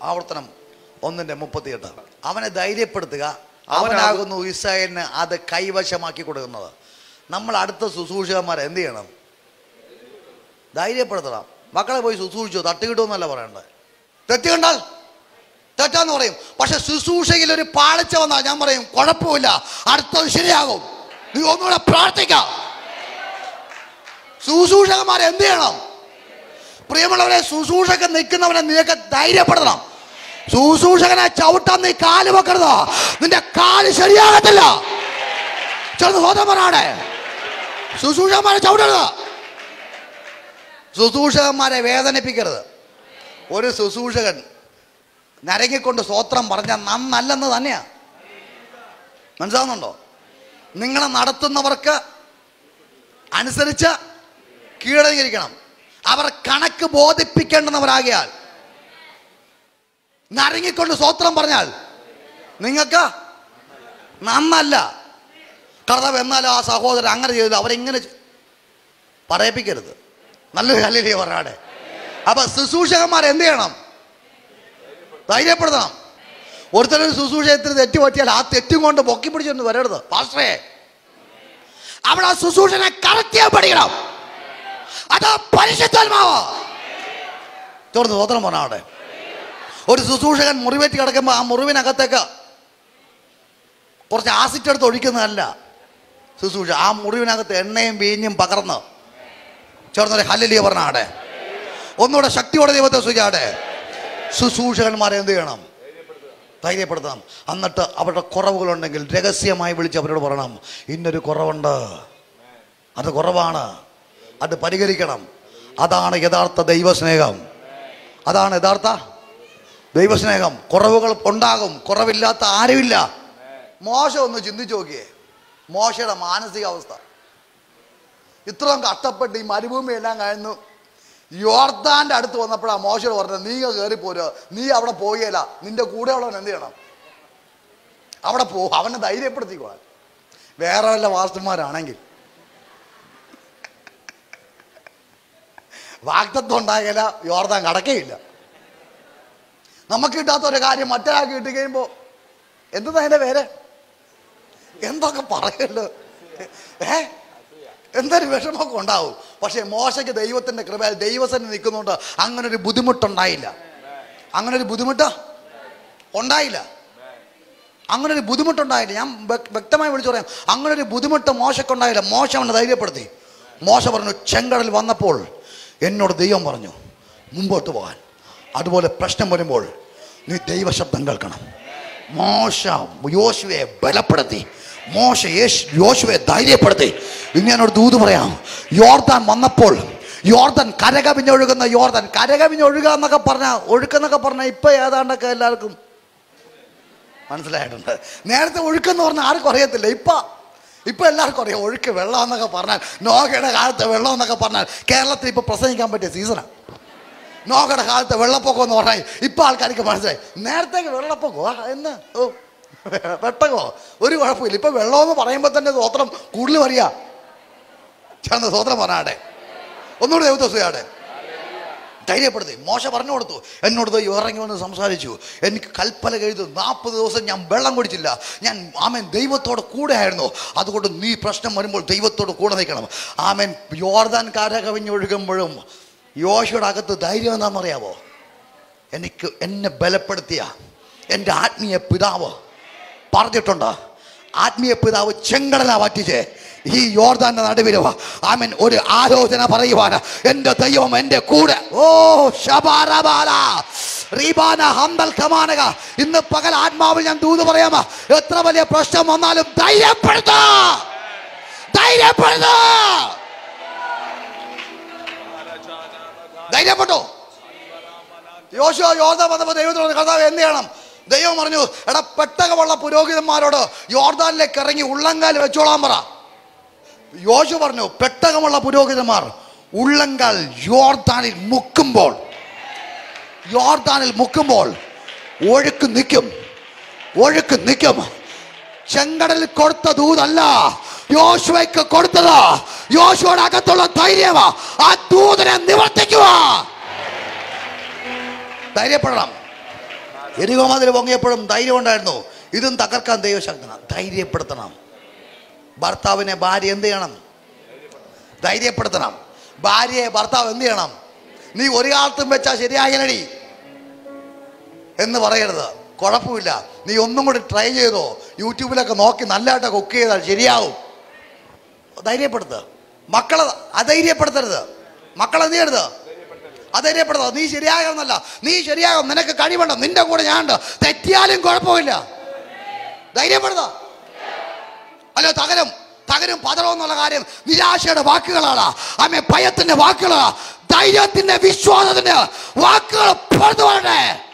ആവർത്തനം ഒന്നിന്റെ മുപ്പത്തിയെട്ട് അവനെ ധൈര്യപ്പെടുത്തുക അവനാകുന്നു ഇസ്രായേലിന് അത് കൈവശമാക്കി കൊടുക്കുന്നത് നമ്മൾ അടുത്ത ശുശ്രൂഷകന്മാരെ എന്ത് ചെയ്യണം ധൈര്യപ്പെടുത്തണം മക്കളെ പോയി ശുശ്രൂഷിച്ചോ തട്ടുകിട്ടുമെന്നല്ല പറയണ്ടത് തെറ്റ് കണ്ടാൽ തെറ്റാന്ന് പറയും പക്ഷെ ശുശ്രൂഷയിൽ ഒരു പാളിച്ച വന്നാൽ ഞാൻ പറയും കുഴപ്പമില്ല അടുത്തത് ശരിയാകും നീ ഒന്നുകൂടെ പ്രാർത്ഥിക്കാം ശുശ്രൂഷകന്മാരെ എന്ത് ചെയ്യണം പ്രിയമുള്ളവരെ ശുശ്രൂഷകൻ നിൽക്കുന്നവനെ നിനക്ക് ധൈര്യപ്പെടണം ശുശ്രൂഷകനെ ചവിട്ടാൻ നീ കാല് വെക്കരുത് നിന്റെ കാല് ശരിയാകത്തില്ല ചെറുത് ഹോദമനാടെ ശുശ്രൂഷകന്മാരെ ചവിട്ടരുത് ശുശ്രൂഷകന്മാരെ വേദനിപ്പിക്കരുത് ഒരു ശുശ്രൂഷകൻ നരങ്ങിക്കൊണ്ട് സ്വോത്രം പറഞ്ഞ നന്നല്ലെന്ന് തന്നെയാ മനസ്സിലാവുന്നുണ്ടോ നിങ്ങളെ നടത്തുന്നവർക്ക് അനുസരിച്ച് കീഴടങ്ങിയിരിക്കണം അവർ കണക്ക് ബോധിപ്പിക്കേണ്ടുന്നവരാകിയാൽ നരങ്ങിക്കൊണ്ട് സ്വോത്രം പറഞ്ഞാൽ നിങ്ങൾക്ക് നന്നല്ല കർത്താവ് എന്നാലും ആ സഹോദരൻ അങ്ങനെ ചെയ്തില്ല അവരെങ്ങനെ ചെ- പറയിപ്പിക്കരുത് നല്ലൊരു കല്ലിലേ പറയാടെ അപ്പൊ ശുശ്രൂഷകന്മാർ എന്ത് ചെയ്യണം ധൈര്യപ്പെടുത്തണം ഒരുത്തരൊരു ശുശ്രൂഷയത്തിന് തെറ്റ് പറ്റിയാൽ ആ തെറ്റും കൊണ്ട് പൊക്കി പിടിച്ചൊന്ന് വരരുത് പാസ്റ്ററേ അവിടെ ആ ശുശ്രൂഷനെ കറക്റ്റ് ചെയ്യാൻ പഠിക്കണം അതാ പരിശുദ്ധാത്മാവ് തുറന്ന് സ്വതന്ത്രം പറഞ്ഞ അവിടെ ഒരു ശുശ്രൂഷകൻ മുറിവേറ്റ് കിടക്കുമ്പോൾ ആ മുറിവിനകത്തേക്ക് കുറച്ച് ആസിഡ് എടുത്ത് ഒഴിക്കുന്നതല്ല ശുശ്രൂഷ ആ മുറിവിനകത്ത് എണ്ണയും വീഞ്ഞും പകർന്ന് ചേർന്നൊരു ഹല്ലിയ പറഞ്ഞ അവിടെ ഒന്നുകൂടെ ശക്തിയോടെ ദൈവത്തെ സൂചിച്ചാടെ ശുശ്രൂഷകന്മാരെ എന്ത് ചെയ്യണം ധൈര്യപ്പെടുത്തണം എന്നിട്ട് അവരുടെ കുറവുകളുണ്ടെങ്കിൽ രഹസ്യമായി വിളിച്ച് അവരോട് പറയണം ഇന്നൊരു കുറവുണ്ട് അത് കുറവാണ് അത് പരിഹരിക്കണം അതാണ് യഥാർത്ഥ ദൈവസ്നേഹം അതാണ് യഥാർത്ഥ ദൈവസ്നേഹം കുറവുകൾ ഉണ്ടാകും കുറവില്ലാത്ത ആരുമില്ല മോശ ഒന്ന് ചിന്തിച്ചു നോക്കിയേ മോശയുടെ മാനസികാവസ്ഥ ഇത്രയും കഷ്ടപ്പെട്ട് ഈ മരുഭൂമി എല്ലാം കഴിഞ്ഞു യോർദാന്റെ അടുത്ത് വന്നപ്പോഴാണ് മോശയോട് പറഞ്ഞത് നീ കയറി പോരുക നീ അവിടെ പോവുകയില്ല നിന്റെ കൂടെയുള്ളവൻ എന്ത് ചെയ്യണം അവിടെ പോ അവനെ ധൈര്യപ്പെടുത്തിക്കോളാൻ വേറെ വല്ല വാസ്തുമാരാണെങ്കിൽ വാക്തത്വം ഉണ്ടാകില്ല യോർദാൻ കടക്കയില്ല നമുക്ക് കിട്ടാത്ത ഒരു കാര്യം മറ്റൊരാൾക്ക് കിട്ടി കഴിയുമ്പോൾ എന്താ അതിന്റെ പേര് എന്തൊക്കെ പറയല്ലോ ഏ എന്തൊരു വിഷമമൊക്കെ ഉണ്ടാവും പക്ഷേ മോശയ്ക്ക് ദൈവത്തിന്റെ കൃപ ദൈവസന്നെ നിൽക്കുന്നുണ്ട് അങ്ങനെ ഒരു ബുദ്ധിമുട്ടുണ്ടായില്ല അങ്ങനെ ഒരു ബുദ്ധിമുട്ട് ഉണ്ടായില്ല അങ്ങനെ ഒരു ബുദ്ധിമുട്ടുണ്ടായില്ല ഞാൻ വ്യ- വ്യക്തമായി വിളിച്ചു പറയാം അങ്ങനെ ഒരു ബുദ്ധിമുട്ട് മോശക്കുണ്ടായില്ല മോശ അവനെ ധൈര്യപ്പെടുത്തി മോശ പറഞ്ഞു ചെങ്കടൽ വന്നപ്പോൾ എന്നോട് ദൈവം പറഞ്ഞു മുമ്പോട്ട് പോകാൻ അതുപോലെ പ്രശ്നം വരുമ്പോൾ നീ ദൈവശബ്ദം കേൾക്കണം മോശ യോശുവെ ബലപ്പെടുത്തി മോശ യേശു യോശുവെ ധൈര്യപ്പെടുത്തി ഇനി ഞാനൊരു ദൂത് പറയാം യോർദാൻ വന്നപ്പോൾ യോർദാൻ കരകവിഞ്ഞൊഴുകുന്ന യോർദാൻ കരകവിഞ്ഞൊഴുകുക എന്നൊക്കെ പറഞ്ഞാൽ ഒഴുക്കെന്നൊക്കെ പറഞ്ഞാൽ ഇപ്പൊ ഏതാണ്ടൊക്കെ എല്ലാവർക്കും മനസ്സിലായിട്ടുണ്ട് നേരത്തെ ഒഴുക്കെന്ന് പറഞ്ഞാൽ ആർക്കും അറിയത്തില്ല ഇപ്പൊ ഇപ്പൊ എല്ലാവർക്കും അറിയാം ഒഴുക്ക് വെള്ളം എന്നൊക്കെ പറഞ്ഞാൽ നോകയുടെ കാലത്ത് വെള്ളം എന്നൊക്കെ പറഞ്ഞാൽ കേരളത്തിൽ ഇപ്പൊ പ്രസംഗിക്കാൻ പറ്റിയ സീസണാണ് നോകയുടെ കാലത്ത് വെള്ളപ്പൊക്കം എന്ന് പറഞ്ഞാൽ ഇപ്പൊ ആൾക്കാർക്ക് മനസ്സിലായി നേരത്തേക്ക് വെള്ളപ്പൊക്കോ ആ, എന്ന് ഓ വെട്ടകോ ഒരു കുഴപ്പമില്ല ഇപ്പൊ വെള്ളം എന്ന് പറയുമ്പോൾ തന്നെ സ്വോത്രം കൂടുതൽ അറിയാ ചേർന്ന് സ്വോത്രം പറഞ്ഞാടെ ഒന്നുകൂടെ ദൈവത്തെ ചെയ്യാടെ ധൈര്യപ്പെടുത്തി മോശ പറഞ്ഞു കൊടുത്തു എന്നോട് ദൈവം ഇറങ്ങി വന്ന് സംസാരിച്ചു എനിക്ക് കൽപ്പന എഴുതു നാൽപ്പത് ദിവസം ഞാൻ വെള്ളം കുടിച്ചില്ല ഞാൻ ആമൻ ദൈവത്തോട് കൂടെ ആയിരുന്നു അതുകൊണ്ട് നീ പ്രശ്നം വരുമ്പോൾ ദൈവത്തോട് കൂടെ നിൽക്കണം ആമൻ യോർദാൻ കാര കവിഞ്ഞൊഴുകുമ്പോഴും യോശയുടെ അകത്ത് ധൈര്യം എന്താണെന്നറിയാവോ എനിക്ക് എന്നെ ബലപ്പെടുത്തിയ എൻ്റെ ആത്മീയ പിതാവ് പറഞ്ഞിട്ടുണ്ട് ആത്മീയ പിതാവ് ചെങ്കടല മാറ്റിച്ചേ ഈ യോർദാന്റെ നടുവിൽ ആമൻ ഒരു ആലോചന പറയുവാന് എൻ്റെ ദൈവം എൻ്റെ കൂടെ ഓ ശബാരബാല റീബാന ഹംദൽ ഖമാനക ഇന്ന് പകൽ ആത്മാവിൽ ഞാൻ ദൂത് പറയാമ എത്ര വലിയ പ്രശ്നം വന്നാലും ധൈര്യപ്പെടുത്ത ധൈര്യപ്പെടുത്ത ധൈര്യപ്പെട്ടോ യോശുവ യോർദാൻ വന്നപ്പോൾ ദൈവത്തോട് കർത്താവ് എന്ത് ചെയ്യണം ദൈവം പറഞ്ഞു എടാ പെട്ടകമുള്ള പുരോഹിതന്മാരോട് യോർദാനിലേക്ക് ഇറങ്ങി ഉള്ളങ്കാൽ വെച്ചോളാൻ പറ യോശു പറഞ്ഞു പെട്ടകമുള്ള പുരോഹിതന്മാർ ഉള്ളങ്കാൽ യോർദാനിൽ മുക്കുമ്പോൾ യോർദാനിൽ മുക്കുമ്പോൾ ഒഴുക്ക് നിൽക്കും ഒഴുക്ക് നിൽക്കും ചെങ്കടലിൽ കൊടുത്ത ദൂതല്ല യോശുവയ്ക്ക് കൊടുത്തത് യോശുവയുടെ അകത്തുള്ള ധൈര്യമാ ആ ദൂതനെ നിവർത്തിക്കുക ധൈര്യപ്പെടണം എരികോമതിൽ പൊങ്ങിയപ്പോഴും ധൈര്യം ഉണ്ടായിരുന്നു ഇതും തകർക്കാൻ ദൈവശക്തനാണ് ധൈര്യപ്പെടുത്തണം ഭർത്താവിനെ ഭാര്യ എന്ത് ചെയ്യണം ധൈര്യപ്പെടുത്തണം ഭാര്യയെ ഭർത്താവ് എന്ത് ചെയ്യണം നീ ഒരു കാലത്തും വെച്ചാൽ ശരിയാകലടി എന്ന് പറയരുത് കുഴപ്പമില്ല നീ ഒന്നും കൂടി ട്രൈ ചെയ്തോ യൂട്യൂബിലൊക്കെ നോക്കി നല്ലതായിട്ട് കുക്ക് ചെയ്താൽ ശരിയാവും ധൈര്യപ്പെടുത്തുക മക്കളെ അധൈര്യപ്പെടുത്തരുത് മക്കളെ എന്ത് ചെയ്യരുത് അധൈര്യപ്പെടുത്തുക നീ ശരിയാകുന്നല്ല നീ ശരിയാകും നിനക്ക് കഴിവുണ്ട് നിന്റെ കൂടെ ഞാനുണ്ട് തെറ്റിയാലും കുഴപ്പമില്ല ധൈര്യപ്പെടുത്തുക അല്ല തകരും തകരും പതറും എന്നുള്ള കാര്യം നിരാശയുടെ വാക്കുകളാണ് അമ്മ ഭയത്തിന്റെ വാക്കുകളാണ് ധൈര്യത്തിന്റെ വിശ്വാസത്തിന്റെ വാക്കുകൾ പുറത്തു വരട്ടെ